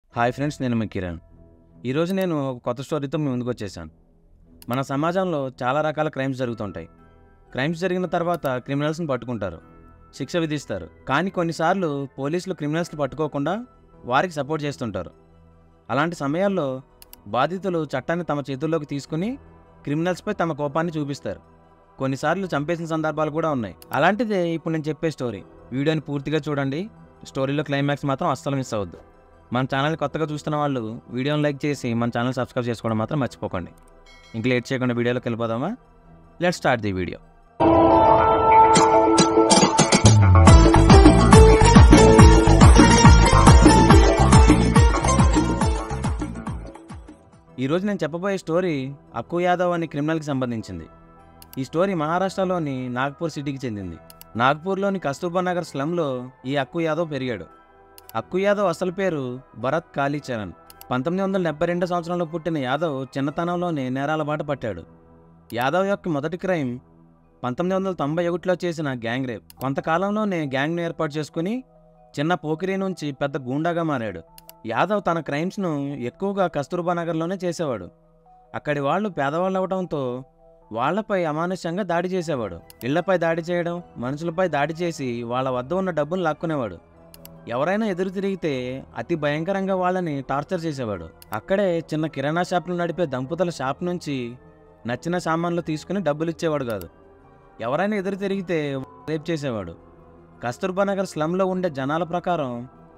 hi friends నేను మీ కిరణ్ ఈరోజు నేను ఒక కొత్త స్టోరీతో మీ ముందుకు వచ్చేసాను మన సమాజంలో చాలా రకాల క్రైమ్స్ జరుగుతుంటాయి క్రైమ్స్ జరిగిన తర్వాత క్రిమినల్స్ని పట్టుకుంటారు శిక్ష విధిస్తారు కానీ కొన్నిసార్లు పోలీసులు క్రిమినల్స్ని పట్టుకోకుండా వారికి సపోర్ట్ చేస్తుంటారు అలాంటి సమయాల్లో బాధితులు చట్టాన్ని తమ చేతుల్లోకి తీసుకుని క్రిమినల్స్పై తమ కోపాన్ని చూపిస్తారు కొన్నిసార్లు చంపేసిన సందర్భాలు కూడా ఉన్నాయి అలాంటిదే ఇప్పుడు నేను చెప్పే స్టోరీ వీడియోని పూర్తిగా చూడండి స్టోరీలో క్లైమాక్స్ మాత్రం అస్సలు మిస్ అవ్వద్దు మన ఛానల్ కొత్తగా చూస్తున్న వాళ్ళు వీడియోని లైక్ చేసి మన ఛానల్ సబ్స్క్రైబ్ చేసుకోవడం మాత్రం మర్చిపోకండి ఇంక లేట్ చేయకుండా వీడియోలోకి వెళ్ళిపోదామా లెట్ స్టార్ట్ ది వీడియో ఈరోజు నేను చెప్పబోయే స్టోరీ అక్కు యాదవ్ అనే క్రిమినల్కి సంబంధించింది ఈ స్టోరీ మహారాష్ట్రలోని నాగ్పూర్ సిటీకి చెందింది నాగ్పూర్లోని కస్తూర్బా నగర్ స్లమ్లో ఈ అక్కు యాదవ్ పెరిగాడు అక్కు యాదవ్ అసలు పేరు భరత్ కాళీచరణ్ పంతొమ్మిది వందల డెబ్బై రెండో సంవత్సరంలో పుట్టిన యాదవ్ చిన్నతనంలోనే నేరాల బాట పట్టాడు యాదవ్ యొక్క మొదటి క్రైమ్ పంతొమ్మిది వందల తొంభై ఒకటిలో చేసిన గ్యాంగ్ రేప్ కొంతకాలంలోనే గ్యాంగ్ను ఏర్పాటు చేసుకుని చిన్న పోకిరి నుంచి పెద్ద గూండాగా మారాడు యాదవ్ తన క్రైమ్స్ను ఎక్కువగా కస్తూర్బా నగర్లోనే చేసేవాడు అక్కడి వాళ్ళు పేదవాళ్ళు అవడంతో వాళ్లపై అమానుష్యంగా దాడి చేసేవాడు ఇళ్లపై దాడి చేయడం మనుషులపై దాడి చేసి వాళ్ళ వద్ద ఉన్న డబ్బును లాక్కునేవాడు ఎవరైనా ఎదురు తిరిగితే అతి భయంకరంగా వాళ్ళని టార్చర్ చేసేవాడు అక్కడే చిన్న కిరాణా షాపులు నడిపే దంపతుల షాప్ నుంచి నచ్చిన సామాన్లు తీసుకుని డబ్బులు ఇచ్చేవాడు కాదు ఎవరైనా ఎదురు తిరిగితే రేప్ చేసేవాడు కస్తూర్బా నగర్ స్లమ్లో ఉండే జనాల ప్రకారం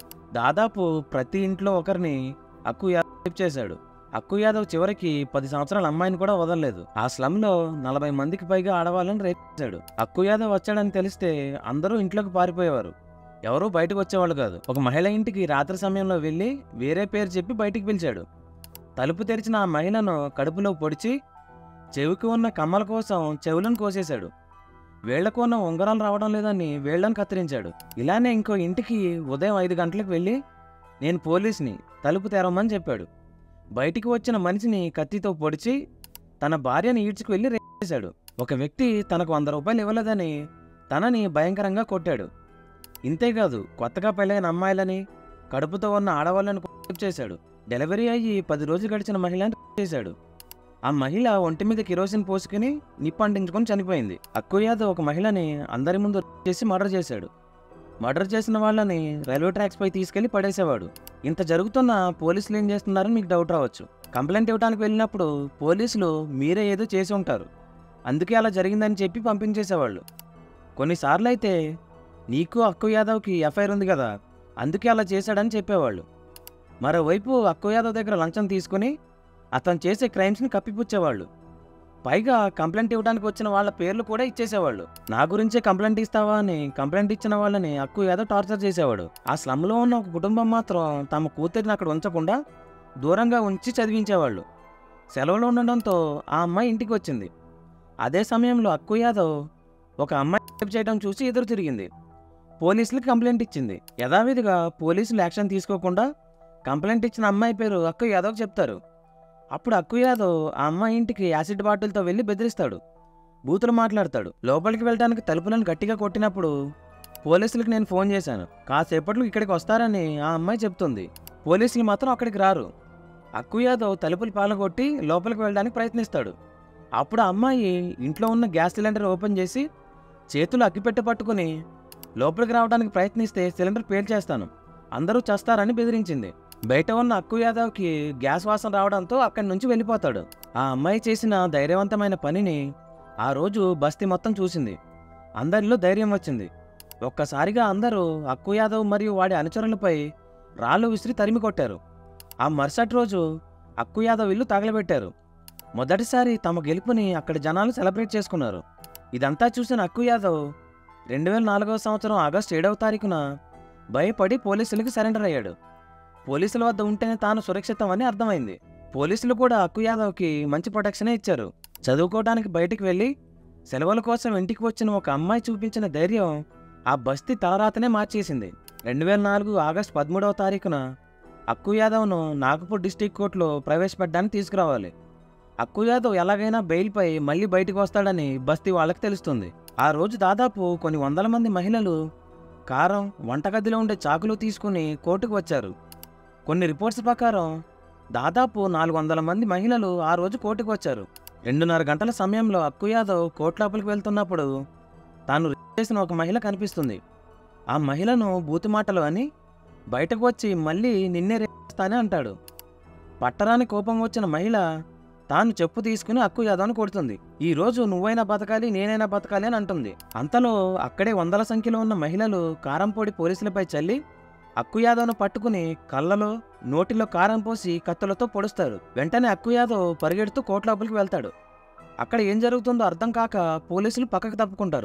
దాదాపు ప్రతి ఇంట్లో ఒకరిని అక్కు యాదవ్ రేప్ చేశాడు అక్కు యాదవ్ చివరికి పది సంవత్సరాల అమ్మాయిని కూడా వదలలేదు ఆ స్లమ్లో నలభై మందికి పైగా ఆడవాళ్ళని రేప్ చేశాడు అక్కు యాదవ్ వచ్చాడని తెలిస్తే అందరూ ఇంట్లోకి పారిపోయేవారు ఎవరూ బయటకు వచ్చేవాళ్ళు కాదు ఒక మహిళ ఇంటికి రాత్రి సమయంలో వెళ్ళి వేరే పేరు చెప్పి బయటికి పిలిచాడు తలుపు తెరిచిన ఆ మహిళను కడుపులో పొడిచి చెవికి ఉన్న కమ్మల కోసం చెవులను కోసేశాడు వేళ్లకు ఉన్న ఉంగరాలు రావడం లేదని వేళ్లను కత్తిరించాడు ఇలానే ఇంకో ఇంటికి ఉదయం ఐదు గంటలకు వెళ్ళి నేను పోలీస్ని తలుపు తెరవమని చెప్పాడు బయటికి వచ్చిన మనిషిని కత్తితో పొడిచి తన భార్యని ఈడ్చుకు వెళ్ళి రేప్ చేశాడు ఒక వ్యక్తి తనకు వంద రూపాయలు ఇవ్వలేదని తనని భయంకరంగా కొట్టాడు ఇంతేకాదు కొత్తగా పెళ్ళైన అమ్మాయిలని కడుపుతో ఉన్న ఆడవాళ్ళని రేప్ చేశాడు డెలివరీ అయ్యి పది రోజులు గడిచిన మహిళని రేప్ చేశాడు ఆ మహిళ ఒంటి మీద కిరోసిన్ పోసుకుని నిప్పంటించుకొని చనిపోయింది అక్కు యాదవ్ ఒక మహిళని అందరి ముందు రేప్ చేసి మర్డర్ చేశాడు మర్డర్ చేసిన వాళ్ళని రైల్వే ట్రాక్స్ పై తీసుకెళ్లి పడేసేవాడు ఇంత జరుగుతున్న పోలీసులు ఏం చేస్తున్నారని మీకు డౌట్ రావచ్చు కంప్లైంట్ ఇవ్వడానికి వెళ్ళినప్పుడు పోలీసులు మీరే ఏదో చేసి ఉంటారు అందుకే అలా జరిగిందని చెప్పి పంపించేసేవాళ్ళు కొన్నిసార్లు అయితే నీకు అక్కు యాదవ్కి ఎఫ్ఐఆర్ ఉంది కదా అందుకే అలా చేశాడని చెప్పేవాళ్ళు మరోవైపు అక్కు యాదవ్ దగ్గర లంచం తీసుకుని అతను చేసే క్రైమ్స్ని కప్పిపుచ్చేవాళ్ళు పైగా కంప్లైంట్ ఇవ్వడానికి వచ్చిన వాళ్ళ పేర్లు కూడా ఇచ్చేసేవాళ్ళు నా గురించే కంప్లైంట్ ఇస్తావా అని కంప్లైంట్ ఇచ్చిన వాళ్ళని అక్కు ఏదో టార్చర్ చేసేవాడు ఆ స్లమ్లో ఉన్న ఒక కుటుంబం మాత్రం తమ కూతురిని అక్కడ ఉంచకుండా దూరంగా ఉంచి చదివించేవాళ్ళు సెలవులో ఉండడంతో ఆ అమ్మాయి ఇంటికి వచ్చింది అదే సమయంలో అక్కు యాదవ్ ఒక అమ్మాయి రేప్ చేయడం చూసి ఎదురు తిరిగింది పోలీసులకు కంప్లైంట్ ఇచ్చింది యథావిధిగా పోలీసులు యాక్షన్ తీసుకోకుండా కంప్లైంట్ ఇచ్చిన అమ్మాయి పేరు అక్కు యాదవ్ చెప్తారు అప్పుడు అక్కు యాదవ్ ఆ అమ్మాయి ఇంటికి యాసిడ్ బాటిల్తో వెళ్ళి బెదిరిస్తాడు బూతులు మాట్లాడతాడు లోపలికి వెళ్ళడానికి తలుపులను గట్టిగా కొట్టినప్పుడు పోలీసులకు నేను ఫోన్ చేశాను కాసేపట్లో ఇక్కడికి వస్తారని ఆ అమ్మాయి చెప్తుంది పోలీసులు మాత్రం అక్కడికి రారు అక్కు యాదవ్ తలుపులు పాలగొట్టి లోపలికి వెళ్ళడానికి ప్రయత్నిస్తాడు అప్పుడు ఆ అమ్మాయి ఇంట్లో ఉన్న గ్యాస్ సిలిండర్ ఓపెన్ చేసి చేతులు అగ్గిపెట్టె పట్టుకుని లోపలికి రావడానికి ప్రయత్నిస్తే సిలిండర్ పేల్చేస్తాను అందరూ చస్తారని బెదిరించింది బయట ఉన్న అక్కు యాదవ్కి గ్యాస్ వాసన రావడంతో అక్కడి నుంచి వెళ్ళిపోతాడు ఆ అమ్మాయి చేసిన ధైర్యవంతమైన పనిని ఆ రోజు బస్తీ మొత్తం చూసింది అందరిలో ధైర్యం వచ్చింది ఒక్కసారిగా అందరూ అక్కు యాదవ్ మరియు వాడి అనుచరులపై రాళ్ళు విసిరి తరిమి కొట్టారు ఆ మరుసటి రోజు అక్కు యాదవ్ ఇల్లు తగలబెట్టారు మొదటిసారి తమ గెలుపుని అక్కడి జనాలు సెలబ్రేట్ చేసుకున్నారు ఇదంతా చూసిన అక్కు యాదవ్ రెండు వేల నాలుగవ సంవత్సరం ఆగస్టు ఏడవ తారీఖున భయపడి పోలీసులకు సరెండర్ అయ్యాడు పోలీసుల వద్ద ఉంటేనే తాను సురక్షితం అని అర్థమైంది పోలీసులు కూడా అక్కు యాదవ్కి మంచి ప్రొటెక్షనే ఇచ్చారు చదువుకోవడానికి బయటికి వెళ్ళి సెలవుల కోసం ఇంటికి వచ్చిన ఒక అమ్మాయి చూపించిన ధైర్యం ఆ బస్తీ తలరాతనే మార్చేసింది రెండు వేల నాలుగు ఆగస్టు పదమూడవ తారీఖున అక్కు యాదవ్ను నాగపూర్ డిస్టిక్ కోర్టులో ప్రవేశపెట్టడానికి తీసుకురావాలి అక్కు యాదవ్ ఎలాగైనా బెయిల్పై మళ్ళీ బయటకు వస్తాడని బస్తీ వాళ్ళకి తెలుస్తుంది ఆ రోజు దాదాపు కొన్ని వందల మంది మహిళలు కారం వంటగదిలో ఉండే చాకులు తీసుకుని కోర్టుకు వచ్చారు కొన్ని రిపోర్ట్స్ ప్రకారం దాదాపు నాలుగు వందల మంది మహిళలు ఆ రోజు కోర్టుకు వచ్చారు రెండున్నర గంటల సమయంలో అక్కు యాదవ్ కోర్టు లోపలికి వెళ్తున్నప్పుడు తాను రేప్ చేసిన ఒక మహిళ కనిపిస్తుంది ఆ మహిళను బూతి మాటలు అని బయటకు వచ్చి మళ్ళీ నిన్నే రేస్తానే అంటాడు పట్టరాని కోపం వచ్చిన మహిళ తాను చెప్పు తీసుకుని అక్కు యాదవ్ను కొడుతుంది ఈ రోజు నువ్వైనా బతకాలి నేనైనా బతకాలి అని అంటుంది అంతలో అక్కడే వందల సంఖ్యలో ఉన్న మహిళలు కారంపొడి పోలీసులపై చల్లి అక్కు యాదవ్ను పట్టుకుని కళ్ళలో నోటిలో కారం పోసి కత్తులతో పొడుస్తారు వెంటనే అక్కు యాదవ్ పరిగెడుతూ కోర్టు లోపలికి వెళ్తాడు అక్కడ ఏం జరుగుతుందో అర్థం కాక పోలీసులు పక్కకు తప్పుకుంటారు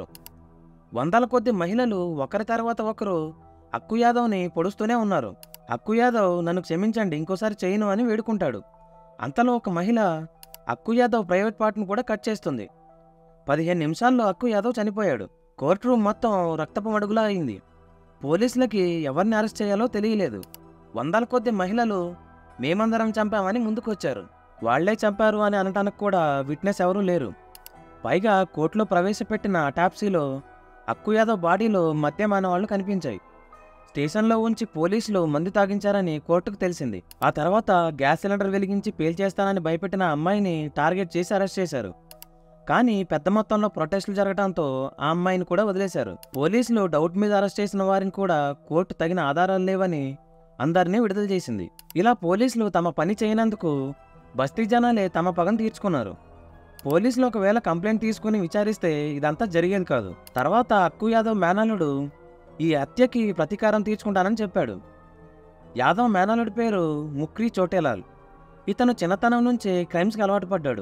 వందల కొద్ది మహిళలు ఒకరి తర్వాత ఒకరు అక్కు యాదవ్ని పొడుస్తూనే ఉన్నారు అక్కు యాదవ్ నన్ను క్షమించండి ఇంకోసారి చేయను అని వేడుకుంటాడు అంతలో ఒక మహిళ అక్కు యాదవ్ ప్రైవేట్ పార్ట్ను కూడా కట్ చేస్తుంది పదిహేను నిమిషాల్లో అక్కు యాదవ్ చనిపోయాడు కోర్టు రూమ్ మొత్తం రక్తపు మడుగులా అయింది పోలీసులకి ఎవరిని అరెస్ట్ చేయాలో తెలియలేదు వందల కొద్ది మహిళలు మేమందరం చంపామని ముందుకొచ్చారు వాళ్లే చంపారు అని అనటానికి కూడా విట్నెస్ ఎవరూ లేరు పైగా కోర్టులో ప్రవేశపెట్టిన అటాప్సీలో అక్కు యాదవ్ బాడీలో మద్యమాన వాళ్ళు కనిపించాయి స్టేషన్లో ఉంచి పోలీసులు మందు తాగించారని కోర్టుకు తెలిసింది ఆ తర్వాత గ్యాస్ సిలిండర్ వెలిగించి పేల్చేస్తానని భయపెట్టిన అమ్మాయిని టార్గెట్ చేసి అరెస్ట్ చేశారు కానీ పెద్ద మొత్తంలో ప్రొటెస్టులు జరగడంతో ఆ అమ్మాయిని కూడా వదిలేశారు పోలీసులు డౌట్ మీద అరెస్ట్ చేసిన వారిని కూడా కోర్టు తగిన ఆధారాలు లేవని అందరినీ విడుదల చేసింది ఇలా పోలీసులు తమ పని చేయనందుకు బస్తీ జనాలే తమ పగను తీర్చుకున్నారు పోలీసులు ఒకవేళ కంప్లైంట్ తీసుకుని విచారిస్తే ఇదంతా జరిగేది కాదు తర్వాత అక్కు యాదవ్ మేనల్లుడు ఈ హత్యకి ప్రతీకారం తీర్చుకుంటానని చెప్పాడు యాదవ్ మేనల్లుడి పేరు ముక్రీ చోటేలాల్ ఇతను చిన్నతనం నుంచే క్రైమ్స్కి అలవాటు పడ్డాడు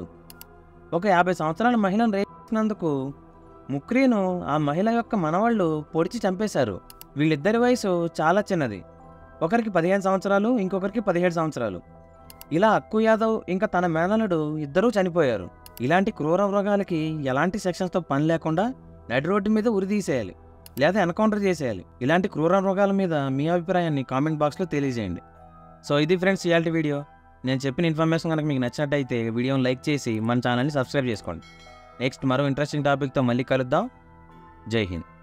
ఒక యాభై సంవత్సరాల మహిళను రేప్ చేసినందుకు ముక్రీను ఆ మహిళ యొక్క మనవాళ్ళు పొడిచి చంపేశారు వీళ్ళిద్దరి వయసు చాలా చిన్నది ఒకరికి పదిహేను సంవత్సరాలు ఇంకొకరికి పదిహేడు సంవత్సరాలు ఇలా అక్కు యాదవ్ ఇంకా తన మేనలుడు ఇద్దరూ చనిపోయారు ఇలాంటి క్రూర మృగాలకి ఎలాంటి సెక్షన్స్తో పని లేకుండా నడి రోడ్డు మీద ఉరిదీసేయాలి లేదా ఎన్కౌంటర్ చేసేయాలి ఇలాంటి క్రూర మృగాల మీద మీ అభిప్రాయాన్ని కామెంట్ బాక్స్లో తెలియజేయండి సో ఇది ఫ్రెండ్స్ ఇయాల్టి వీడియో నేను చెప్పిన ఇన్ఫర్మేషన్ కనుక మీకు నచ్చినట్టయితే వీడియోని లైక్ చేసి మన ఛానల్ని సబ్స్క్రైబ్ చేసుకోండి నెక్స్ట్ మరో ఇంట్రెస్టింగ్ టాపిక్తో మళ్ళీ కలుద్దాం జై హింద్